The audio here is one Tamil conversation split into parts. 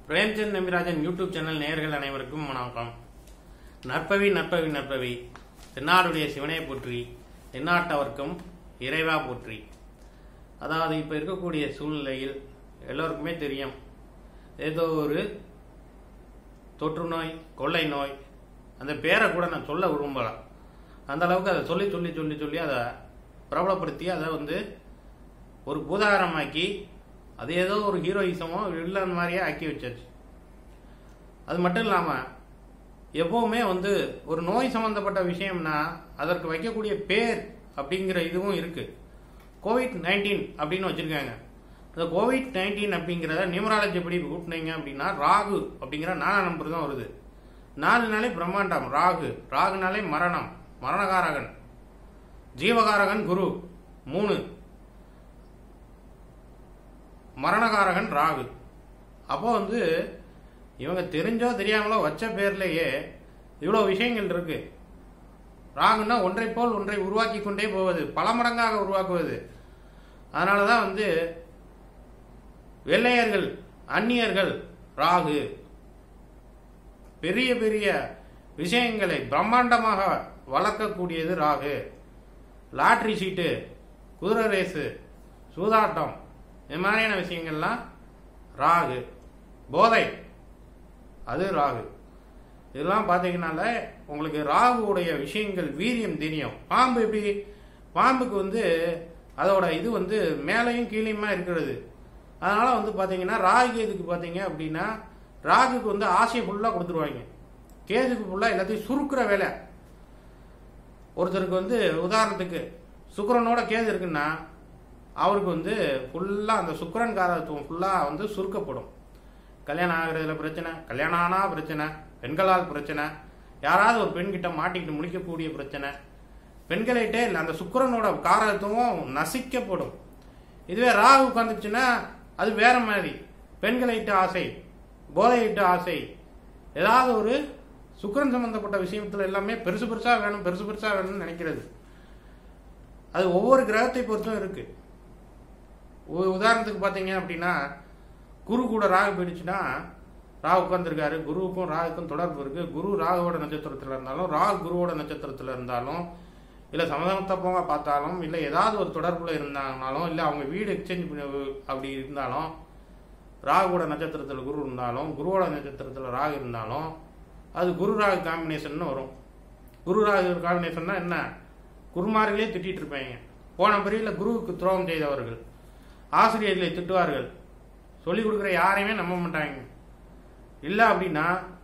பிரேம்சந்த் நம்பிராஜன் யூடியூப் சேனல் நேயர்கள் அனைவருக்கும் வணக்கம் நற்பவி நற்பவி நற்பவி தென்னாடுடைய சிவனை போற்றி தென்னாட்டவர்க்கும் இறைவா போற்றி அதாவது இப்போ இருக்கக்கூடிய சூழ்நிலையில் எல்லோருக்குமே தெரியும் ஏதோ ஒரு தொற்று நோய் கொள்ளை நோய் அந்த பேரை கூட நான் சொல்ல விரும்பல அந்த அளவுக்கு அதை சொல்லி சொல்லி சொல்லி சொல்லி அதை பிரபலப்படுத்தி அதை வந்து ஒரு பூதாகரமாக்கி அது ஏதோ ஒரு ஹீரோயிசமோ வில்லன் மாதிரியே ஆக்கி வச்சாச்சு அது மட்டும் இல்லாமல் எப்பவுமே வந்து ஒரு நோய் சம்பந்தப்பட்ட விஷயம்னா அதற்கு வைக்கக்கூடிய பேர் அப்படிங்கிற இதுவும் இருக்கு கோவிட் நைன்டீன் அப்படின்னு வச்சிருக்காங்க இந்த கோவிட் நைன்டீன் அப்படிங்கிறத நியூமராலஜி படி கூட்டினீங்க அப்படின்னா ராகு அப்படிங்கிற நாலாம் நம்பர் தான் வருது நாலு நாளே பிரம்மாண்டம் ராகு ராகுனாலே மரணம் மரணகாரகன் ஜீவகாரகன் குரு மூணு மரணகாரகன் ராகு அப்போ வந்து இவங்க தெரிஞ்சோ தெரியாமலோ வச்ச பேர்லேயே இவ்வளோ விஷயங்கள் இருக்கு ராகுன்னா ஒன்றை போல் ஒன்றை உருவாக்கி கொண்டே போவது பல மடங்காக உருவாக்குவது அதனால தான் வந்து வெள்ளையர்கள் அந்நியர்கள் ராகு பெரிய பெரிய விஷயங்களை பிரம்மாண்டமாக வளர்க்கக்கூடியது ராகு லாட்ரி சீட்டு குதிரை ரேஸு சூதாட்டம் இது மாதிரியான விஷயங்கள்லாம் ராகு போதை அது ராகு இதெல்லாம் பார்த்தீங்கன்னால உங்களுக்கு ராகுவுடைய விஷயங்கள் வீரியம் தெரியும் பாம்பு எப்படி பாம்புக்கு வந்து அதோட இது வந்து மேலையும் கீழையுமா இருக்கிறது அதனால வந்து பார்த்தீங்கன்னா ராகு கேதுக்கு பார்த்தீங்க அப்படின்னா ராகுக்கு வந்து ஆசையை ஃபுல்லாக கொடுத்துருவாங்க கேதுக்கு ஃபுல்லாக எல்லாத்தையும் சுருக்குற வேலை ஒருத்தருக்கு வந்து உதாரணத்துக்கு சுக்கரனோட கேது இருக்குன்னா அவருக்கு வந்து ஃபுல்லாக அந்த சுக்கரன் காரத்துவம் ஃபுல்லாக வந்து சுருக்கப்படும் கல்யாணம் ஆகிறதுல பிரச்சனை கல்யாணம் ஆனா பிரச்சனை பெண்களால் பிரச்சனை யாராவது ஒரு பெண்கிட்ட மாட்டிக்கிட்டு முடிக்கக்கூடிய பிரச்சனை பெண்கள்கிட்டே இல்லை அந்த சுக்கரனோட காரத்துவம் நசிக்கப்படும் இதுவே ராகு உட்காந்துச்சுன்னா அது வேற மாதிரி பெண்களையிட்ட ஆசை போதையிட்ட ஆசை ஏதாவது ஒரு சுக்கரன் சம்பந்தப்பட்ட விஷயத்துல எல்லாமே பெருசு பெருசா வேணும் பெருசு பெருசா வேணும்னு நினைக்கிறது அது ஒவ்வொரு கிரகத்தை பொறுத்தும் இருக்கு உ- உதாரணத்துக்கு பார்த்தீங்க அப்படின்னா குரு கூட ராகு போயிடுச்சுன்னா ராகு உட்காந்துருக்காரு குருவுக்கும் ராகுக்கும் தொடர்பு இருக்கு குரு ராகுவோட நட்சத்திரத்தில் இருந்தாலும் ராகு குருவோட நட்சத்திரத்தில் இருந்தாலும் இல்லை சமதமத்தப்பமாக பார்த்தாலும் இல்லை ஏதாவது ஒரு தொடர்புல இருந்தாங்கனாலும் இல்லை அவங்க வீடு எக்ஸ்சேஞ்ச் பண்ணி அப்படி இருந்தாலும் ராகுவோட நட்சத்திரத்தில் குரு இருந்தாலும் குருவோட நட்சத்திரத்தில் ராகு இருந்தாலும் அது குரு ராகு காம்பினேஷன் வரும் குரு ராகு காம்பினேஷன்னா என்ன குருமார்களே திட்டிட்டு இருப்பாங்க போன பிரிவில் குருவுக்கு துரோகம் செய்தவர்கள் ஆசிரியர்களை திட்டுவார்கள் சொல்லிக் கொடுக்குற யாரையுமே நம்ப மாட்டாங்க இல்லை அப்படின்னா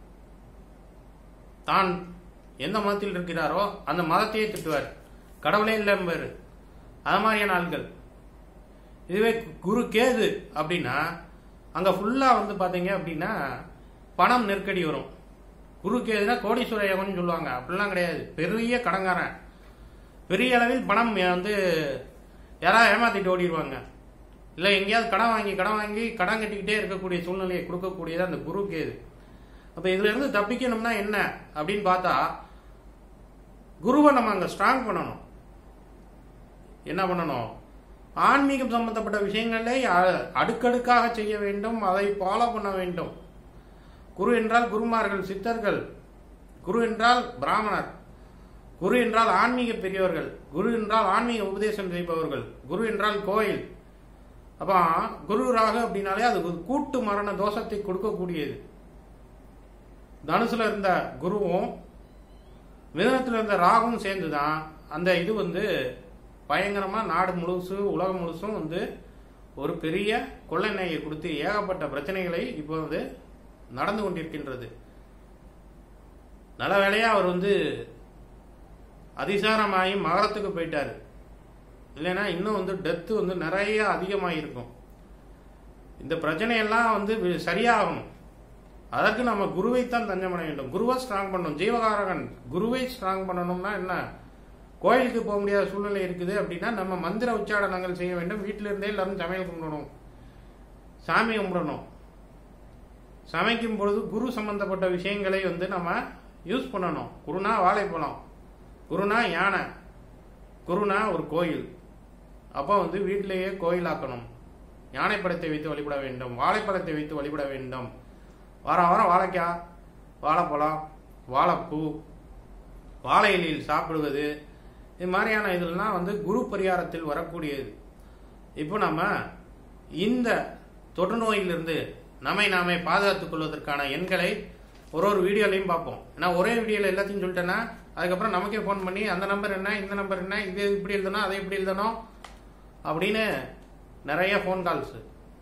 தான் எந்த மதத்தில் இருக்கிறாரோ அந்த மதத்தையே திட்டுவார் கடவுளே இல்லைம்பாரு அது மாதிரியான ஆட்கள் இதுவே குரு கேது அப்படின்னா அங்கே ஃபுல்லாக வந்து பார்த்தீங்க அப்படின்னா பணம் நெருக்கடி வரும் குரு கேதுனா கோடீஸ்வர யோகம்னு சொல்லுவாங்க அப்படிலாம் கிடையாது பெரிய கடங்காரன் பெரிய அளவில் பணம் வந்து யாராவது ஏமாத்திட்டு ஓடிடுவாங்க இல்லை எங்கேயாவது கடன் வாங்கி கடன் வாங்கி கடன் கட்டிக்கிட்டே இருக்கக்கூடிய சூழ்நிலையை கொடுக்கக்கூடியது அந்த குரு கேது அப்போ இதுல இருந்து தப்பிக்கணும்னா என்ன அப்படின்னு பார்த்தா குருவை நம்ம அங்கே ஸ்ட்ராங் பண்ணணும் என்ன பண்ணணும் ஆன்மீகம் சம்பந்தப்பட்ட விஷயங்களே அ- அடுக்கடுக்காக செய்ய வேண்டும் அதை ஃபாலோ பண்ண வேண்டும் குரு என்றால் குருமார்கள் சித்தர்கள் குரு என்றால் பிராமணர் குரு என்றால் ஆன்மீக பெரியவர்கள் குரு என்றால் ஆன்மீக உபதேசம் செய்பவர்கள் குரு என்றால் கோயில் அப்ப குரு ராகு அப்படின்னாலே அது ஒரு கூட்டு மரண தோஷத்தை கொடுக்கக்கூடியது தனுசுல இருந்த குருவும் மிதனத்துல இருந்த ராகும் சேர்ந்து தான் அந்த இது வந்து பயங்கரமா நாடு முழுசு உலகம் முழுசும் வந்து ஒரு பெரிய கொள்ளை நோயை கொடுத்து ஏகப்பட்ட பிரச்சனைகளை இப்போ வந்து நடந்து கொண்டிருக்கின்றது நல்ல வேளையா அவர் வந்து அதிசாரமாகி மகரத்துக்கு போயிட்டாரு இல்லைன்னா இன்னும் வந்து டெத்து வந்து நிறைய அதிகமாயிருக்கும் இந்த பிரச்சனையெல்லாம் வந்து வி- சரியாகணும் அதற்கு நம்ம குருவைத்தான் தஞ்சம் பண்ண வேண்டும் குருவை ஸ்ட்ராங் பண்ணணும் ஜீவகாரகன் குருவை ஸ்ட்ராங் பண்ணணும்னா என்ன கோயிலுக்கு போக முடியாத சூழ்நிலை இருக்குது அப்படின்னா நம்ம மந்திர உச்சாடனங்கள் செய்ய வேண்டும் வீட்டில இருந்தே எல்லாரும் சமையல் கும்பிடணும் சாமி கும்பிடணும் சமைக்கும் பொழுது குரு சம்பந்தப்பட்ட விஷயங்களை வந்து நம்ம யூஸ் பண்ணணும் குருனா வாழைப்பழம் குருனா யானை குருனா ஒரு கோயில் அப்போ வந்து வீட்டிலேயே கோயிலாக்கணும் யானை படத்தை வைத்து வழிபட வேண்டும் வாழைப்பழத்தை வைத்து வழிபட வேண்டும் வாரம் வாரம் வாழைக்காய் வாழைப்பழம் வாழைப்பூ வாழை இலையில் சாப்பிடுவது இது மாதிரியான இதெல்லாம் வந்து குரு பரிகாரத்தில் வரக்கூடியது இப்போ நம்ம இந்த தொற்று நோயிலிருந்து நம்மை நாமே பாதுகாத்துக் கொள்வதற்கான எண்களை ஒரு ஒரு வீடியோலையும் பார்ப்போம் ஏன்னா ஒரே வீடியோவில் எல்லாத்தையும் சொல்லிட்டேன்னா அதுக்கப்புறம் நமக்கே ஃபோன் பண்ணி அந்த நம்பர் என்ன இந்த நம்பர் என்ன இது இப்படி எழுதணும் அதை இப்படி எழுதணும் அப்படின்னு நிறைய ஃபோன் கால்ஸு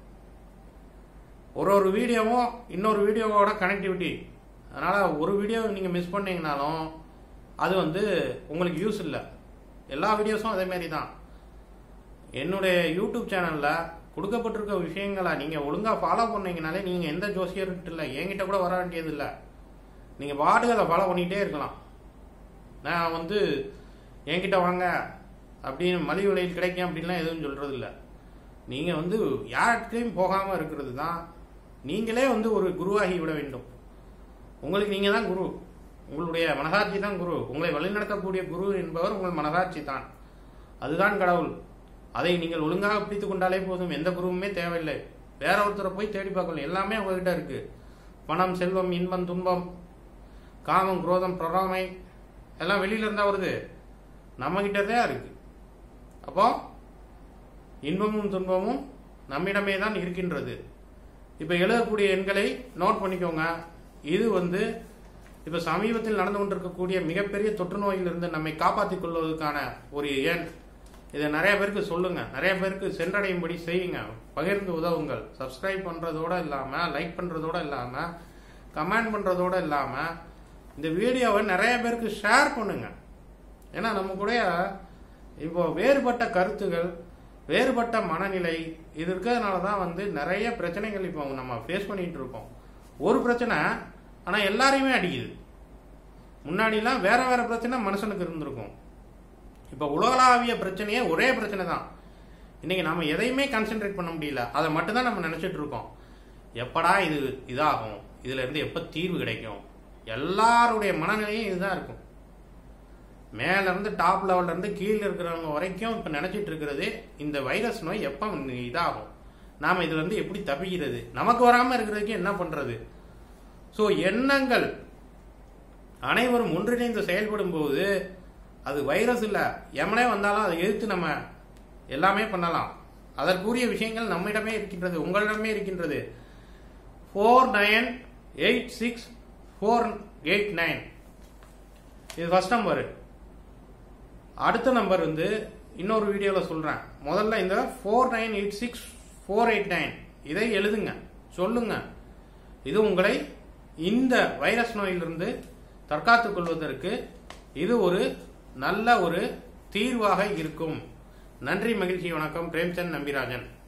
ஒரு ஒரு வீடியோவும் இன்னொரு வீடியோவோட கனெக்டிவிட்டி அதனால் ஒரு வீடியோ நீங்கள் மிஸ் பண்ணீங்கனாலும் அது வந்து உங்களுக்கு யூஸ் இல்லை எல்லா வீடியோஸும் அதே மாதிரி தான் என்னுடைய யூடியூப் சேனலில் கொடுக்கப்பட்டிருக்க விஷயங்களை நீங்கள் ஒழுங்காக ஃபாலோ பண்ணீங்கனாலே நீங்கள் எந்த ஜோசியர்கிட்ட இல்லை என்கிட்ட கூட வர வேண்டியது இல்லை நீங்கள் பாட்டுகளை ஃபாலோ பண்ணிகிட்டே இருக்கலாம் நான் வந்து என்கிட்ட வாங்க அப்படின்னு மலிவு விலையில் கிடைக்கும் அப்படின்லாம் எதுவும் சொல்கிறது இல்லை நீங்கள் வந்து யார்கிட்டையும் போகாமல் இருக்கிறது தான் நீங்களே வந்து ஒரு குருவாகி விட வேண்டும் உங்களுக்கு நீங்கள் தான் குரு உங்களுடைய மனசாட்சி தான் குரு உங்களை வழிநடத்தக்கூடிய குரு என்பவர் உங்கள் மனசாட்சி தான் அதுதான் கடவுள் அதை நீங்கள் ஒழுங்காக பிடித்து கொண்டாலே போதும் எந்த குருவுமே தேவையில்லை வேற ஒருத்தரை போய் தேடி பார்க்கணும் எல்லாமே உங்ககிட்ட இருக்கு பணம் செல்வம் இன்பம் துன்பம் காமம் குரோதம் பொறாமை எல்லாம் வெளியில இருந்தா வருது நம்ம கிட்ட தான் இருக்கு அப்போ இன்பமும் துன்பமும் நம்மிடமே தான் இருக்கின்றது இப்போ எழுதக்கூடிய எண்களை நோட் பண்ணிக்கோங்க இது வந்து இப்போ சமீபத்தில் நடந்து கொண்டிருக்கக்கூடிய மிகப்பெரிய தொற்று நோயிலிருந்து நம்மை காப்பாற்றிக் கொள்வதற்கான ஒரு எண் இதை நிறைய பேருக்கு சொல்லுங்க நிறைய பேருக்கு சென்றடையும்படி செய்யுங்க பகிர்ந்து உதவுங்கள் சப்ஸ்கிரைப் பண்றதோட இல்லாம லைக் பண்றதோட இல்லாம கமெண்ட் பண்றதோட இல்லாம இந்த வீடியோவை நிறைய பேருக்கு ஷேர் பண்ணுங்க ஏன்னா நம்ம கூட இப்போ வேறுபட்ட கருத்துகள் வேறுபட்ட மனநிலை இது இருக்கிறதுனால தான் வந்து நிறைய பிரச்சனைகள் இப்போ நம்ம ஃபேஸ் பண்ணிட்டு இருக்கோம் ஒரு பிரச்சனை ஆனால் எல்லாரையுமே அடிக்குது முன்னாடிலாம் வேற வேற பிரச்சனை மனுஷனுக்கு இருந்திருக்கும் இப்போ உலகளாவிய பிரச்சனையே ஒரே பிரச்சனை தான் இன்னைக்கு நம்ம எதையுமே கான்சென்ட்ரேட் பண்ண முடியல அதை மட்டும்தான் நம்ம நினைச்சிட்டு இருக்கோம் எப்படா இது இதாகும் இதுல இருந்து எப்ப தீர்வு கிடைக்கும் எல்லாருடைய மனநிலையும் இதுதான் இருக்கும் மேல இருந்து டாப் லெவல்ல இருந்து கீழே இருக்கிறவங்க வரைக்கும் இப்ப நினைச்சிட்டு இருக்கிறது இந்த வைரஸ் நோய் எப்ப இதாகும் நாம இதுல இருந்து எப்படி தப்பிக்கிறது நமக்கு வராம இருக்கிறதுக்கு என்ன பண்றது ஸோ எண்ணங்கள் அனைவரும் ஒன்றிணைந்து செயல்படும் போது அது வைரஸ் இல்ல எமனே வந்தாலும் அதை எதிர்த்து நம்ம எல்லாமே பண்ணலாம் அதற்குரிய விஷயங்கள் நம்மிடமே இருக்கின்றது உங்களிடமே இருக்கின்றது four nine eight six four eight nine இது ஃபர்ஸ்ட் நம்பர் அடுத்த நம்பர் வந்து இன்னொரு வீடியோவில் சொல்கிறேன் முதல்ல இந்த four nine eight six four eight nine இதை எழுதுங்க சொல்லுங்க இது உங்களை இந்த வைரஸ் நோயிலிருந்து தற்காத்துக் கொள்வதற்கு இது ஒரு நல்ல ஒரு தீர்வாக இருக்கும் நன்றி மகிழ்ச்சி வணக்கம் பிரேம்சந்த் நம்பிராஜன்